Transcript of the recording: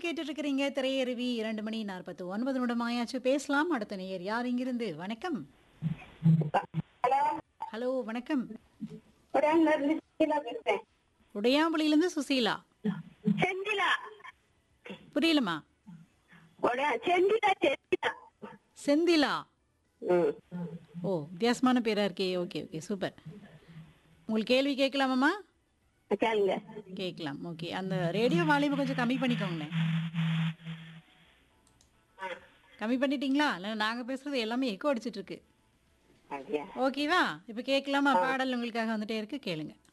கேட்டுட்டு இருக்கிறீங்க திரையருவி இரண்டு மணி நாற்பத்தி ஒன்பது நிமிடம் ஆயாச்சு பேசலாம் அடுத்த நேயர் யார் இங்கிருந்து வணக்கம் ஹலோ ஹலோ வணக்கம் உடையாங்கல இருந்து செந்திலா பேசுறேன் உடையாம்புலியிலிருந்து சுசீலா செந்திலா புரியலமா உடையா செந்திலா செந்திலா செந்திலா ம் ஓ வித்தியாசமான பேரா இருக்கே ஓகே ஓகே சூப்பர் உங்களுக்கு கேள்வி கேட்கலாமாம்மா கேளுங்க கேட்கலாம் ஓகே அந்த ரேடியோ வால்யூமை கொஞ்சம் கம்மி பண்ணிக்கோங்கண்ணே கம்மி பண்ணிட்டீங்களா இல்லை நாங்கள் பேசுறது எல்லாமே எக்கோ அடிச்சிட்டு இருக்கு அப்படியா ஓகேவா இப்போ கேட்கலாமா பாடல் உங்களுக்காக வந்துட்டே இருக்கு கேளுங்க